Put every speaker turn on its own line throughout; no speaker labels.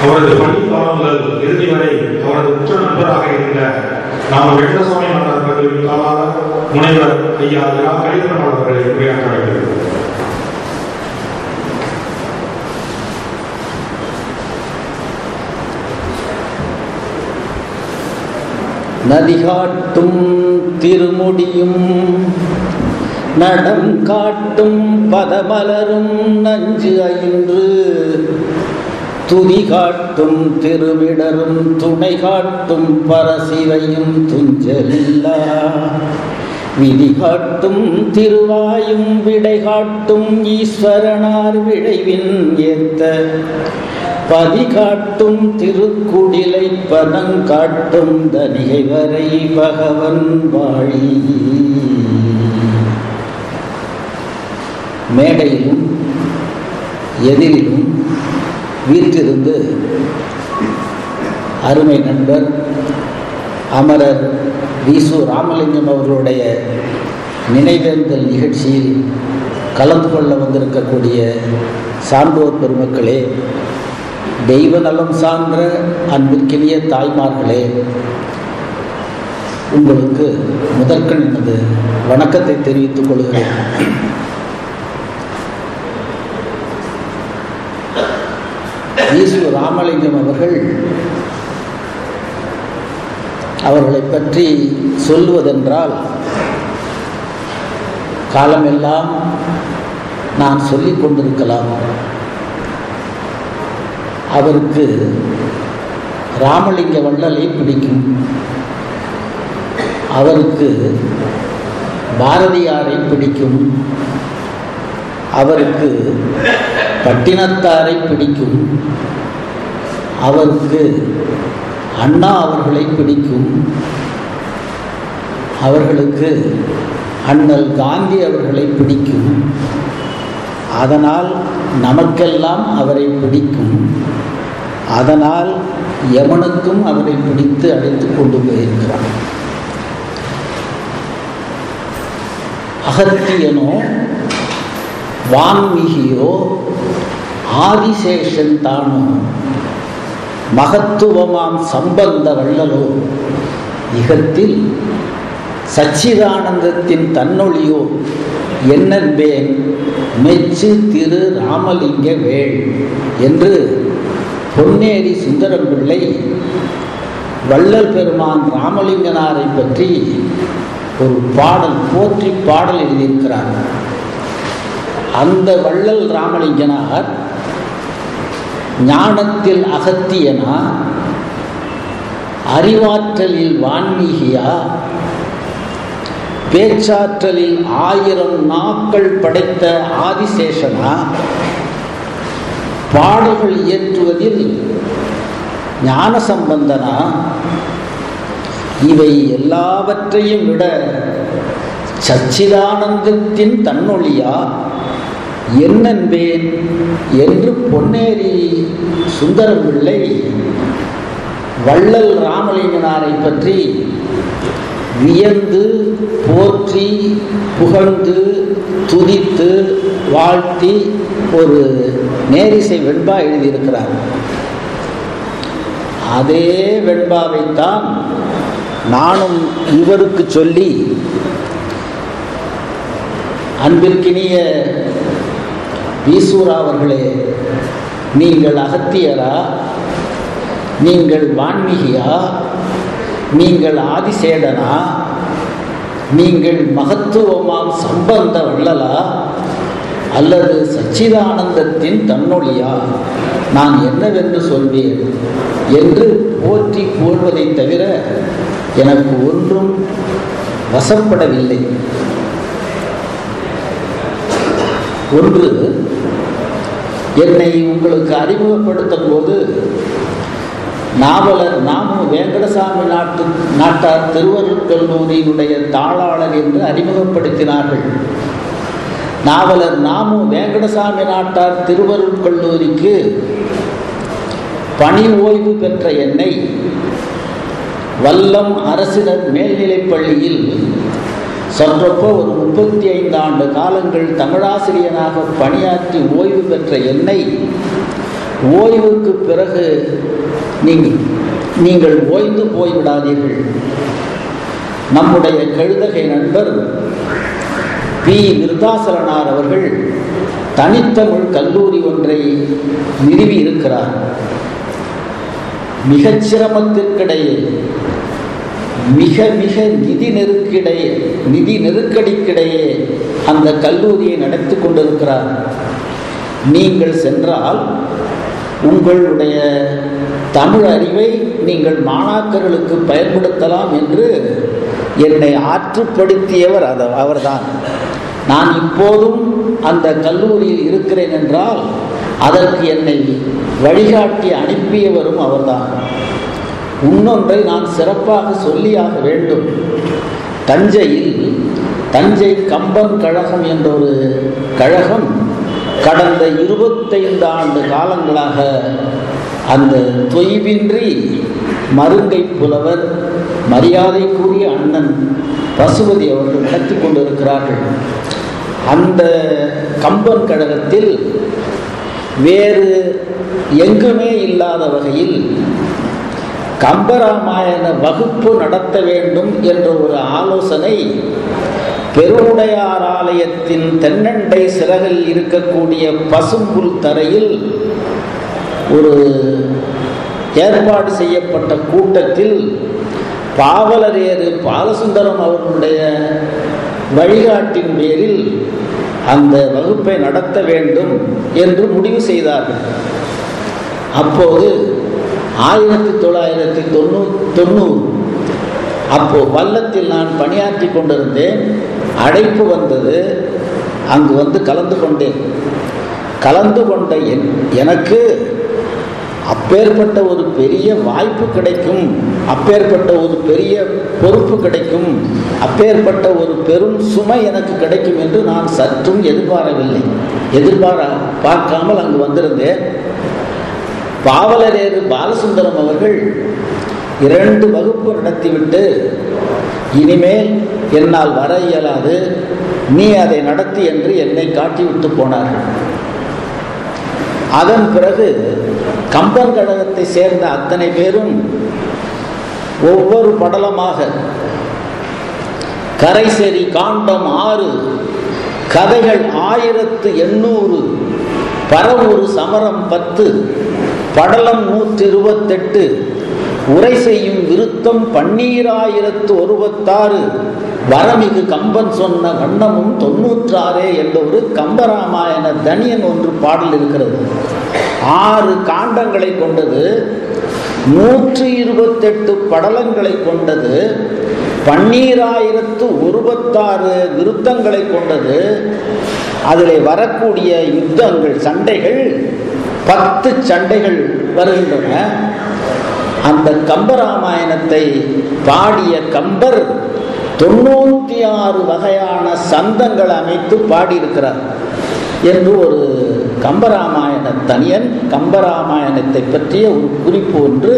அவரது பணிக்காலம் முதல் இறுதி வரை அவரது உற்ற நண்பராக இருந்த நாம் வெங்கடசாமி நாடார் கல்லூரி தாளாளர் முனைவர் ஐயா இரா கலிதரன் அவர்களை உரையாற்ற வேண்டும்
நதிகாட்டும் திருமுடியும் நடம் காட்டும் பதமலரும் நஞ்சு ஐன்று துதி காட்டும் திருவிடரும் துணை காட்டும் பரசிவையும் துஞ்சலில்லா விதி காட்டும் திருவாயும் விடை காட்டும் ஈஸ்வரனார் விழைவின் ஏத்த பதி காட்டும் திருக்குடிலை பதங்காட்டும் தனிகை வரை பகவன் வாழி மேடையிலும் எதிரிலும் வீற்றிருந்து அருமை நண்பர் அமரர் விசு ராமலிங்கம் அவர்களுடைய நினைவேந்தல் நிகழ்ச்சியில் கலந்து கொள்ள வந்திருக்கக்கூடிய சான்றோர் பெருமக்களே தெய்வ நலம் சார்ந்த அன்பிற்கினிய தாய்மார்களே உங்களுக்கு முதற்கண் எனது வணக்கத்தை தெரிவித்துக் கொள்கிறேன் ஈசு ராமலிங்கம் அவர்கள் அவர்களை பற்றி சொல்லுவதென்றால் காலமெல்லாம் நான் சொல்லிக் கொண்டிருக்கலாம் அவருக்கு ராமலிங்க வள்ளலை பிடிக்கும் அவருக்கு பாரதியாரை பிடிக்கும் அவருக்கு பட்டினத்தாரை பிடிக்கும் அவருக்கு அண்ணா அவர்களை பிடிக்கும் அவர்களுக்கு அண்ணல் காந்தி அவர்களை பிடிக்கும் அதனால் நமக்கெல்லாம் அவரை பிடிக்கும் அதனால் எவனுக்கும் அவரை பிடித்து அழைத்து கொண்டு போயிருக்கிறான் அகத்தியனோ வான்மிகியோ ஆதிசேஷன் தானோ மகத்துவமாம் சம்பந்த வள்ளலோ இகத்தில் சச்சிதானந்தத்தின் தன்னொழியோ என்னன்பேன் மெச்சு திரு ராமலிங்க வேள் என்று பொன்னேரி சுந்தரம் பிள்ளை வள்ளல் பெருமான் ராமலிங்கனாரை பற்றி ஒரு பாடல் போற்றி பாடல் எழுதியிருக்கிறார் அந்த வள்ளல் ராமலிங்கனார் ஞானத்தில் அகத்தியனா அறிவாற்றலில் வான்மீகியா பேச்சாற்றலில் ஆயிரம் நாட்கள் படைத்த ஆதிசேஷனா பாடல்கள் இயற்றுவதில் ஞான சம்பந்தனா இவை எல்லாவற்றையும் விட சச்சிதானந்தத்தின் தன்னொழியா என்னன்பேன் என்று பொன்னேரி சுந்தரம் பிள்ளை வள்ளல் ராமலிங்கனாரை பற்றி வியந்து போற்றி புகழ்ந்து துதித்து வாழ்த்தி ஒரு நேரிசை வெண்பா எழுதியிருக்கிறார் அதே வெண்பாவைத்தான் நானும் இவருக்கு சொல்லி அன்பிற்கினிய ஈசூரா அவர்களே நீங்கள் அகத்தியரா நீங்கள் வான்மீகியா நீங்கள் ஆதிசேடனா நீங்கள் மகத்துவமாம் சம்பந்த வள்ளலா அல்லது சச்சிதானந்தத்தின் தன்னொழியா நான் என்னவென்று சொல்வேன் என்று போற்றி கூறுவதைத் தவிர எனக்கு ஒன்றும் வசப்படவில்லை ஒன்று என்னை உங்களுக்கு அறிமுகப்படுத்தும் போது நாவலர் நாமு வேங்கடசாமி நாட்டு நாட்டார் திருவருட் கல்லூரியினுடைய தாளாளர் என்று அறிமுகப்படுத்தினார்கள் நாவலர் நாமு வேங்கடசாமி நாட்டார் திருவருட் கல்லூரிக்கு பணி ஓய்வு பெற்ற என்னை வல்லம் அரசினர் மேல்நிலைப் பள்ளியில் சற்றொப்ப ஒரு முப்பத்தி ஐந்து ஆண்டு காலங்கள் தமிழாசிரியனாக பணியாற்றி ஓய்வு பெற்ற என்னை ஓய்வுக்கு பிறகு நீங்கள் நீங்கள் ஓய்ந்து போய்விடாதீர்கள் நம்முடைய கழுதகை நண்பர் பி விருதாசலனார் அவர்கள் தனித்தமிழ் கல்லூரி ஒன்றை நிறுவி இருக்கிறார் மிகச் சிரமத்திற்கிடையே மிக மிக நிதி நெருக்கிடையே நிதி நெருக்கடிக்கிடையே அந்த கல்லூரியை நடத்தி கொண்டிருக்கிறார் நீங்கள் சென்றால் உங்களுடைய தமிழ் அறிவை நீங்கள் மாணாக்கர்களுக்கு பயன்படுத்தலாம் என்று என்னை ஆற்றுப்படுத்தியவர் அது அவர்தான் நான் இப்போதும் அந்த கல்லூரியில் இருக்கிறேன் என்றால் அதற்கு என்னை வழிகாட்டி அனுப்பியவரும் அவர்தான் இன்னொன்றை நான் சிறப்பாக சொல்லியாக வேண்டும் தஞ்சையில் தஞ்சை கம்பன் கழகம் என்ற ஒரு கழகம் கடந்த இருபத்தைந்து ஆண்டு காலங்களாக அந்த தொய்வின்றி மருங்கை புலவர் மரியாதைக்குரிய அண்ணன் பசுபதி அவர்கள் நடத்தி கொண்டிருக்கிறார்கள் அந்த கம்பன் கழகத்தில் வேறு எங்குமே இல்லாத வகையில் கம்பராமாயண வகுப்பு நடத்த வேண்டும் என்ற ஒரு ஆலோசனை பெருவுடையார் ஆலயத்தின் தென்னண்டை சிறகில் இருக்கக்கூடிய பசும்புல் தரையில் ஒரு ஏற்பாடு செய்யப்பட்ட கூட்டத்தில் பாவலரேறு பாலசுந்தரம் அவர்களுடைய வழிகாட்டின் பேரில் அந்த வகுப்பை நடத்த வேண்டும் என்று முடிவு செய்தார்கள் அப்போது ஆயிரத்தி தொள்ளாயிரத்தி தொண்ணூ தொண்ணூறு அப்போ வல்லத்தில் நான் பணியாற்றி கொண்டிருந்தேன் அழைப்பு வந்தது அங்கு வந்து கலந்து கொண்டேன் கலந்து கொண்ட என் எனக்கு அப்பேற்பட்ட ஒரு பெரிய வாய்ப்பு கிடைக்கும் அப்பேற்பட்ட ஒரு பெரிய பொறுப்பு கிடைக்கும் அப்பேற்பட்ட ஒரு பெரும் சுமை எனக்கு கிடைக்கும் என்று நான் சற்றும் எதிர்பாரவில்லை எதிர்பார பார்க்காமல் அங்கு வந்திருந்தேன் பாவலரேறு பாலசுந்தரம் அவர்கள் இரண்டு வகுப்பு நடத்திவிட்டு இனிமேல் என்னால் வர இயலாது நீ அதை நடத்தி என்று என்னை காட்டிவிட்டு போனார்கள் அதன் பிறகு கம்பன் கழகத்தை சேர்ந்த அத்தனை பேரும் ஒவ்வொரு படலமாக கரைசேரி காண்டம் ஆறு கதைகள் ஆயிரத்து எண்ணூறு பரவூர் சமரம் பத்து படலம் நூற்றி இருபத்தெட்டு உரை செய்யும் விருத்தம் பன்னீராயிரத்து ஒருபத்தாறு வரமிகு கம்பன் சொன்ன வண்ணமும் தொன்னூற்றாறே என்ற ஒரு கம்பராமாயண தனியன் ஒன்று பாடல் இருக்கிறது ஆறு காண்டங்களை கொண்டது நூற்றி இருபத்தெட்டு படலங்களை கொண்டது பன்னீராயிரத்து ஒருபத்தாறு விருத்தங்களை கொண்டது அதில் வரக்கூடிய யுத்தங்கள் சண்டைகள் பத்து சண்டைகள் வருகின்றன அந்த கம்பராமாயணத்தை பாடிய கம்பர் தொண்ணூற்றி ஆறு வகையான சந்தங்கள் அமைத்து பாடியிருக்கிறார் என்று ஒரு கம்பராமாயண தனியன் கம்பராமாயணத்தை பற்றிய ஒரு குறிப்பு ஒன்று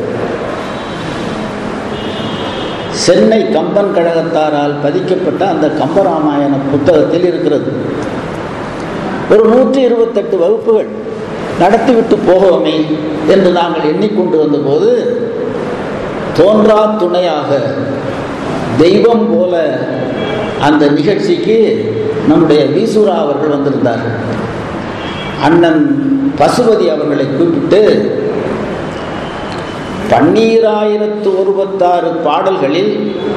சென்னை கம்பன் கழகத்தாரால் பதிக்கப்பட்ட அந்த கம்பராமாயண புத்தகத்தில் இருக்கிறது ஒரு நூற்றி இருபத்தெட்டு வகுப்புகள் நடத்திவிட்டு போகவுமே என்று நாங்கள் எண்ணிக்கொண்டு வந்தபோது தோன்றா துணையாக தெய்வம் போல அந்த நிகழ்ச்சிக்கு நம்முடைய வீசுரா அவர்கள் வந்திருந்தார்கள் அண்ணன் பசுபதி அவர்களை கூப்பிட்டு பன்னீராயிரத்து ஒருபத்தாறு பாடல்களில்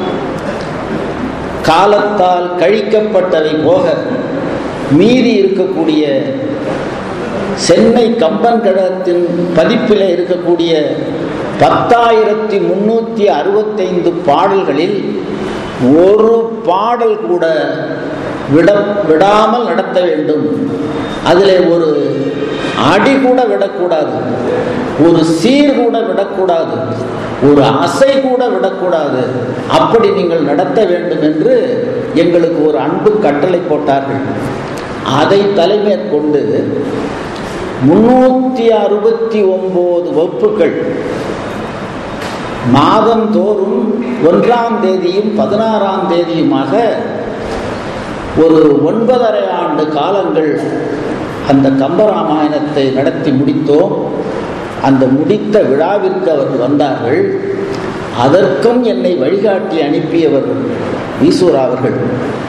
காலத்தால் கழிக்கப்பட்டவை போக மீதி இருக்கக்கூடிய சென்னை கம்பன் கழகத்தின் பதிப்பில் இருக்கக்கூடிய பத்தாயிரத்தி முன்னூற்றி அறுபத்தைந்து பாடல்களில் ஒரு பாடல் கூட விட விடாமல் நடத்த வேண்டும் அதில் ஒரு அடி கூட விடக்கூடாது ஒரு சீர் கூட விடக்கூடாது ஒரு அசை கூட விடக்கூடாது அப்படி நீங்கள் நடத்த வேண்டும் என்று எங்களுக்கு ஒரு அன்பு கட்டளை போட்டார்கள் அதை தலைமேற்கொண்டு முன்னூற்றி அறுபத்தி ஒன்பது வகுப்புகள் மாதந்தோறும் ஒன்றாம் தேதியும் பதினாறாம் தேதியுமாக ஒரு ஒன்பதரை ஆண்டு காலங்கள் அந்த கம்பராமாயணத்தை நடத்தி முடித்தோம் அந்த முடித்த விழாவிற்கு அவர்கள் வந்தார்கள் அதற்கும் என்னை வழிகாட்டி அனுப்பியவர் ஈஸ்வரா அவர்கள்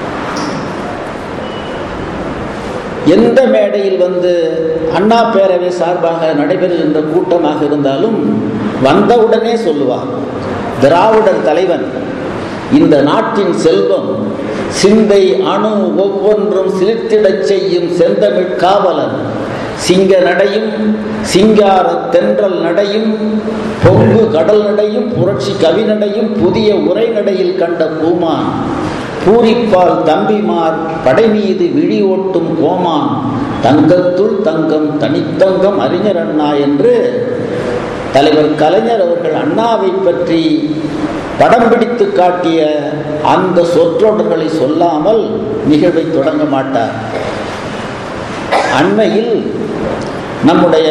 எந்த மேடையில் வந்து அண்ணா பேரவை சார்பாக நடைபெறுகின்ற கூட்டமாக இருந்தாலும் வந்தவுடனே சொல்லுவார் திராவிடர் தலைவன் இந்த நாட்டின் செல்வம் சிந்தை அணு ஒவ்வொன்றும் சிலிர்த்திடச் செய்யும் செந்தமிழ் காவலன் சிங்க நடையும் சிங்கார தென்றல் நடையும் பொங்கு கடல் நடையும் புரட்சி கவிநடையும் புதிய உரைநடையில் கண்ட பூமான் பூரிப்பால் தம்பிமார் படை மீது விழி ஓட்டும் கோமான் தங்கத்துள் தங்கம் தனித்தங்கம் அறிஞர் அண்ணா என்று தலைவர் கலைஞர் அவர்கள் அண்ணாவை பற்றி படம் பிடித்து காட்டிய அந்த சொற்றொடர்களை சொல்லாமல் நிகழ்வை தொடங்க மாட்டார் அண்மையில் நம்முடைய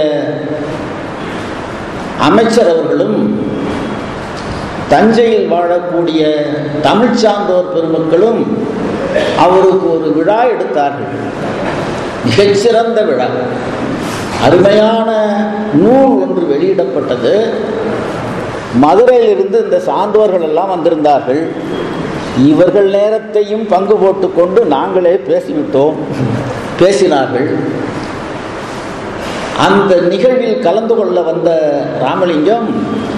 அமைச்சர் அவர்களும் தஞ்சையில் வாழக்கூடிய தமிழ் சார்ந்தோர் பெருமக்களும் அவருக்கு ஒரு விழா எடுத்தார்கள் மிகச்சிறந்த விழா அருமையான நூல் ஒன்று வெளியிடப்பட்டது மதுரையிலிருந்து இந்த சான்றோர்கள் எல்லாம் வந்திருந்தார்கள் இவர்கள் நேரத்தையும் பங்கு போட்டுக்கொண்டு நாங்களே பேசிவிட்டோம் பேசினார்கள் அந்த நிகழ்வில் கலந்து கொள்ள வந்த ராமலிங்கம்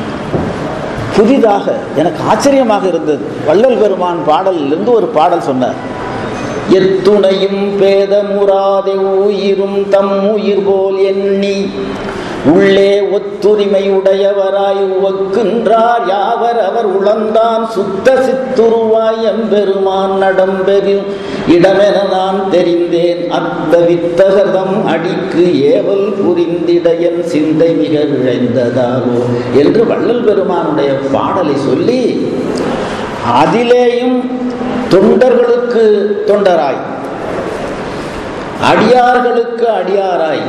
புதிதாக எனக்கு ஆச்சரியமாக இருந்தது வள்ளல் பெருமான் பாடலிலிருந்து ஒரு பாடல் சொன்னார் எத்துணையும் பேதமுறாதே உயிரும் தம் உயிர் போல் எண்ணி உள்ளே ஒத்துரிமை உடையவராய் உவக்கின்றார் யாவர் அவர் உளந்தான் சுத்த சித்துருவாய் எம்பெருமான் நடம்பெறும் இடமென நான் தெரிந்தேன் அத்த வித்தகதம் அடிக்கு ஏவல் புரிந்திட என் சிந்தை மிக விழைந்ததாகோ என்று வள்ளல் பெருமானுடைய பாடலை சொல்லி அதிலேயும் தொண்டர்களுக்கு தொண்டராய் அடியார்களுக்கு அடியாராய்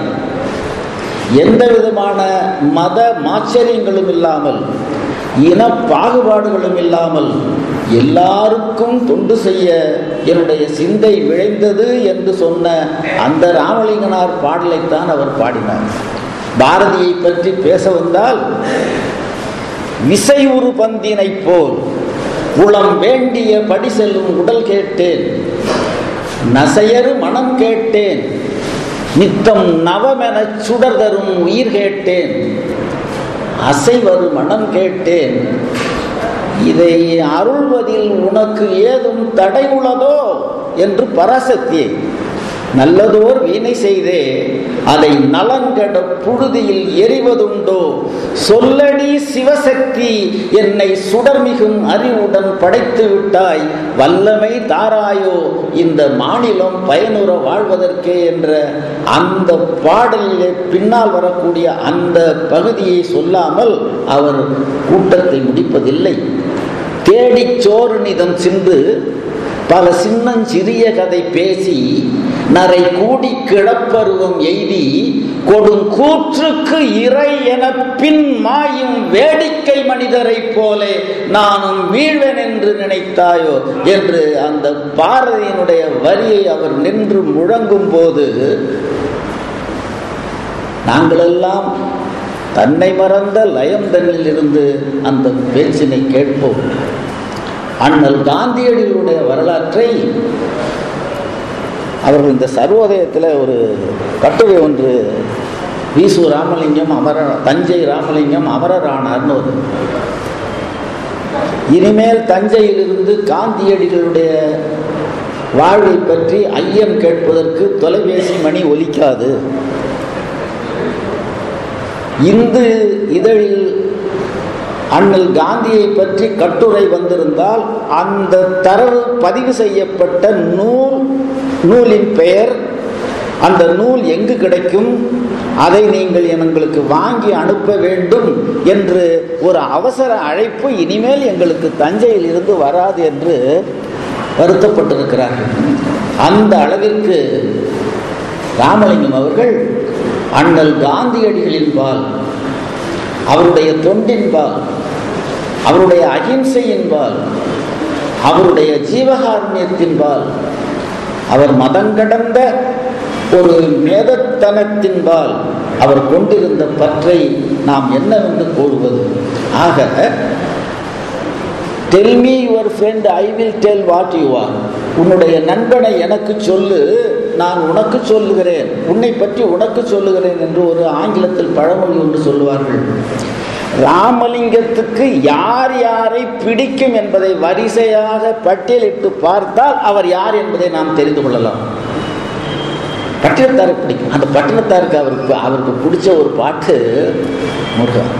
எந்த விதமான மத மாச்சரியங்களும் இல்லாமல் இன பாகுபாடுகளும் இல்லாமல் எல்லாருக்கும் தொண்டு செய்ய என்னுடைய சிந்தை விழைந்தது என்று சொன்ன அந்த ராமலிங்கனார் பாடலைத்தான் அவர் பாடினார் பாரதியை பற்றி பேச வந்தால் விசை உரு பந்தினை போல் உளம் வேண்டிய படி செல்லும் உடல் கேட்டேன் நசையரு மனம் கேட்டேன் நித்தம் நவமெனச் சுடர் தரும் உயிர் கேட்டேன் அசைவரு மனம் கேட்டேன் இதை அருள்வதில் உனக்கு ஏதும் தடை உள்ளதோ என்று பராசக்தியை நல்லதோர் வீணை செய்தே அதை நலங்கட புழுதியில் எரிவதுண்டோ சொல்லடி சிவசக்தி என்னை சுடர்மிகும் அறிவுடன் படைத்து விட்டாய் வல்லமை தாராயோ இந்த மாநிலம் பயனுற வாழ்வதற்கே என்ற அந்த பாடலிலே பின்னால் வரக்கூடிய அந்த பகுதியை சொல்லாமல் அவர் கூட்டத்தை முடிப்பதில்லை தேடிச் சோறு நிதம் சிந்து பல சின்னஞ்சிறிய கதை பேசி நரை கூடி கிளப்பருவம் எய்தி கொடுங்கூற்றுக்கு இறை என பின் மாயும் வேடிக்கை மனிதரைப் போலே நானும் வீழ்வேன் என்று நினைத்தாயோ என்று அந்த பாரதியினுடைய வரியை அவர் நின்று முழங்கும் போது நாங்களெல்லாம் தன்னை மறந்த லயம் தன்னில் இருந்து அந்த பேச்சினை கேட்போம் அண்ணல் காந்தியடிகளுடைய வரலாற்றை அவர்கள் இந்த சர்வோதயத்தில் ஒரு கட்டுரை ஒன்று வீசு ராமலிங்கம் அமர தஞ்சை ராமலிங்கம் அமரரானார்னு ஒரு இனிமேல் தஞ்சையிலிருந்து காந்தியடிகளுடைய வாழ்வை பற்றி ஐயம் கேட்பதற்கு தொலைபேசி மணி ஒலிக்காது இந்து இதழில் அண்ணல் காந்தியை பற்றி கட்டுரை வந்திருந்தால் அந்த தரவு பதிவு செய்யப்பட்ட நூல் நூலின் பெயர் அந்த நூல் எங்கு கிடைக்கும் அதை நீங்கள் எங்களுக்கு வாங்கி அனுப்ப வேண்டும் என்று ஒரு அவசர அழைப்பு இனிமேல் எங்களுக்கு தஞ்சையில் இருந்து வராது என்று வருத்தப்பட்டிருக்கிறார்கள் அந்த அளவிற்கு ராமலிங்கம் அவர்கள் அண்ணல் காந்தியடிகளின் பால் அவருடைய தொண்டின்பால் அவருடைய அகிம்சையின்பால் அவருடைய ஜீவகாருண்யத்தின்பால் அவர் மதங்கடந்த ஒரு மேதத்தனத்தின்பால் அவர் கொண்டிருந்த பற்றை நாம் என்னவென்று கூறுவது ஆக tell me your friend I will tell what you are உன்னுடைய நண்பனை எனக்கு சொல்லு நான் உனக்கு சொல்லுகிறேன் உன்னை பற்றி உனக்கு சொல்லுகிறேன் என்று ஒரு ஆங்கிலத்தில் பழமொழி ஒன்று சொல்லுவார்கள் ராமலிங்கத்துக்கு யார் யாரை பிடிக்கும் என்பதை வரிசையாக பட்டியலிட்டு பார்த்தால் அவர் யார் என்பதை நாம் தெரிந்து கொள்ளலாம் பட்டினத்தாரை பிடிக்கும் அந்த பட்டினத்தாருக்கு அவருக்கு அவருக்கு பிடிச்ச ஒரு பாட்டு முருகன்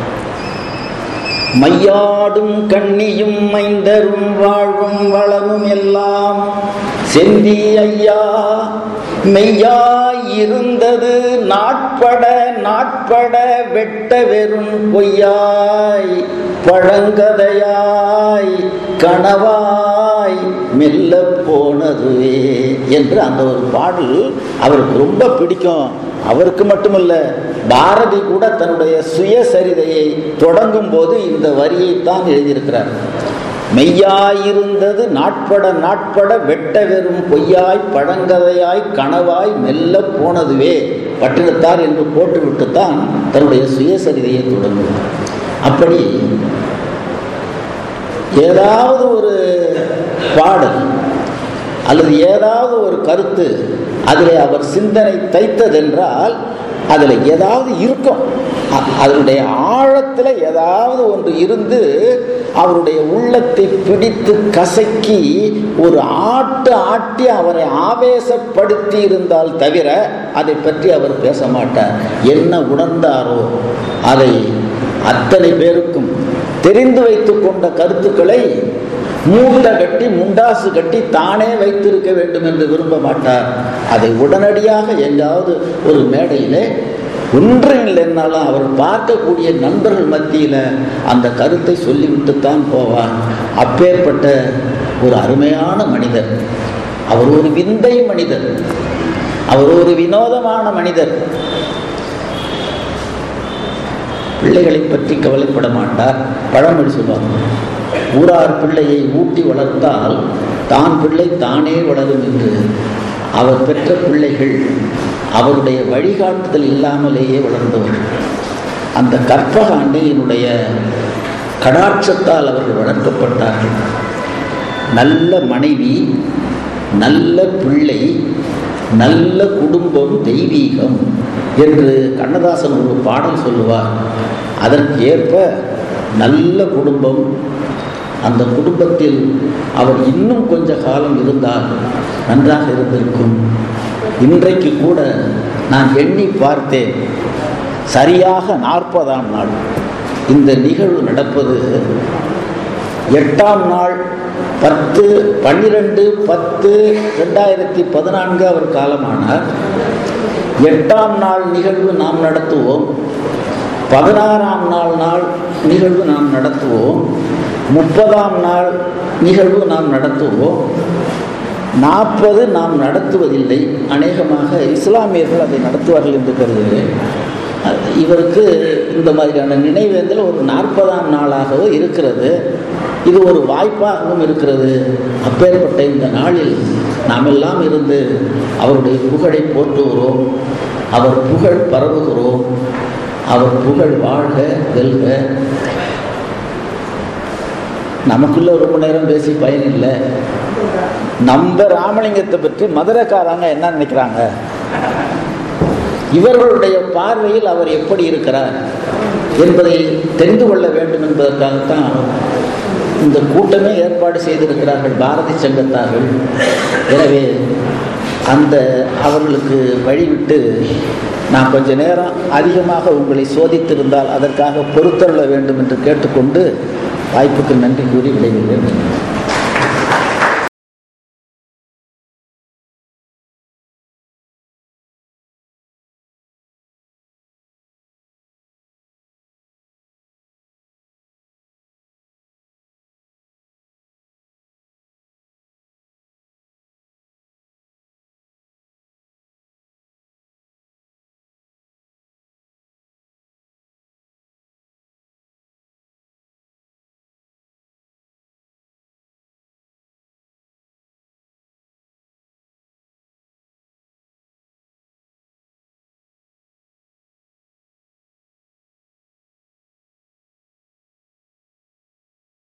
மையாடும் கண்ணியும் மைந்தரும் வாழ்வும் வளமும் எல்லாம் செந்தி ஐயா மெய்யாய் இருந்தது நாட்பட நாட்பட வெட்ட வெறும் பொய்யாய் பழங்கதையாய் கனவாய் மெல்ல போனதுவே என்று அந்த ஒரு பாடல் அவருக்கு ரொம்ப பிடிக்கும் அவருக்கு மட்டுமல்ல பாரதி கூட தன்னுடைய சுயசரிதையை தொடங்கும் போது இந்த வரியைத்தான் எழுதியிருக்கிறார் மெய்யாயிருந்தது நாட்பட நாட்பட வெட்ட வெறும் பொய்யாய் பழங்கதையாய் கனவாய் மெல்ல போனதுவே பட்டினத்தார் என்று போட்டுவிட்டுத்தான் தன்னுடைய சுயசரிதையை தொடங்குவார் அப்படி ஏதாவது ஒரு பாடல் அல்லது ஏதாவது ஒரு கருத்து அதில் அவர் சிந்தனை தைத்ததென்றால் அதில் ஏதாவது இருக்கும் அ- அதனுடைய ஆழத்தில் ஏதாவது ஒன்று இருந்து அவருடைய உள்ளத்தை பிடித்து கசக்கி ஒரு ஆட்டு ஆட்டி அவரை ஆவேசப்படுத்தி இருந்தால் தவிர அதை பற்றி அவர் பேச மாட்டார் என்ன உணர்ந்தாரோ அதை அத்தனை பேருக்கும் தெரிந்து வைத்துக் கொண்ட கருத்துக்களை மூட்டை கட்டி முண்டாசு கட்டி தானே வைத்திருக்க வேண்டும் என்று விரும்ப மாட்டார் அதை உடனடியாக எங்காவது ஒரு மேடையிலே ஒன்றும் இல்லைன்னாலும் அவர் பார்க்கக்கூடிய நண்பர்கள் மத்தியில் அந்த கருத்தை சொல்லிவிட்டுத்தான் போவார் அப்பேற்பட்ட ஒரு அருமையான மனிதர் அவர் ஒரு விந்தை மனிதர் அவர் ஒரு வினோதமான மனிதர் பிள்ளைகளை பற்றி கவலைப்பட மாட்டார் பழமொழி சொல்லுவாங்க ஊரார் பிள்ளையை ஊட்டி வளர்த்தால் தான் பிள்ளை தானே வளரும் என்று அவர் பெற்ற பிள்ளைகள் அவருடைய வழிகாட்டுதல் இல்லாமலேயே வளர்ந்தவர்கள் அந்த கற்பக அன்னையினுடைய கடாட்சத்தால் அவர்கள் வளர்க்கப்பட்டார்கள் நல்ல மனைவி நல்ல பிள்ளை நல்ல குடும்பம் தெய்வீகம் என்று கண்ணதாசன் ஒரு பாடல் சொல்லுவார் அதற்கு ஏற்ப நல்ல குடும்பம் அந்த குடும்பத்தில் அவர் இன்னும் கொஞ்ச காலம் இருந்தால் நன்றாக இருந்திருக்கும் இன்றைக்கு கூட நான் எண்ணி பார்த்தேன் சரியாக நாற்பதாம் நாள் இந்த நிகழ்வு நடப்பது எட்டாம் நாள் பத்து பன்னிரெண்டு பத்து ரெண்டாயிரத்தி பதினான்கு அவர் காலமானார் எட்டாம் நாள் நிகழ்வு நாம் நடத்துவோம் பதினாறாம் நாள் நாள் நிகழ்வு நாம் நடத்துவோம் முப்பதாம் நாள் நிகழ்வு நாம் நடத்துவோம் நாற்பது நாம் நடத்துவதில்லை அநேகமாக இஸ்லாமியர்கள் அதை நடத்துவார்கள் என்று கருதுகிறேன் அது இவருக்கு இந்த மாதிரியான நினைவேந்தல் ஒரு நாற்பதாம் நாளாகவோ இருக்கிறது இது ஒரு வாய்ப்பாகவும் இருக்கிறது அப்பேற்பட்ட இந்த நாளில் நாம் எல்லாம் இருந்து அவருடைய புகழை போற்றுகிறோம் அவர் புகழ் பரவுகிறோம் அவர் புகழ் வாழ்க வெல்க நமக்குள்ள ரொம்ப நேரம் பேசி பயனில்லை நம்ம ராமலிங்கத்தை பற்றி மதுரைக்காரங்க என்ன நினைக்கிறாங்க இவர்களுடைய பார்வையில் அவர் எப்படி இருக்கிறார் என்பதை தெரிந்து கொள்ள வேண்டும் என்பதற்காகத்தான் இந்த கூட்டமே ஏற்பாடு செய்திருக்கிறார்கள் பாரதி சங்கத்தார்கள் எனவே அந்த அவர்களுக்கு வழிவிட்டு நான் கொஞ்ச நேரம் அதிகமாக உங்களை சோதித்திருந்தால் அதற்காக பொறுத்தருள வேண்டும் என்று கேட்டுக்கொண்டு வாய்ப்புக்கு நன்றி கூறி விடைபெறுகிறேன்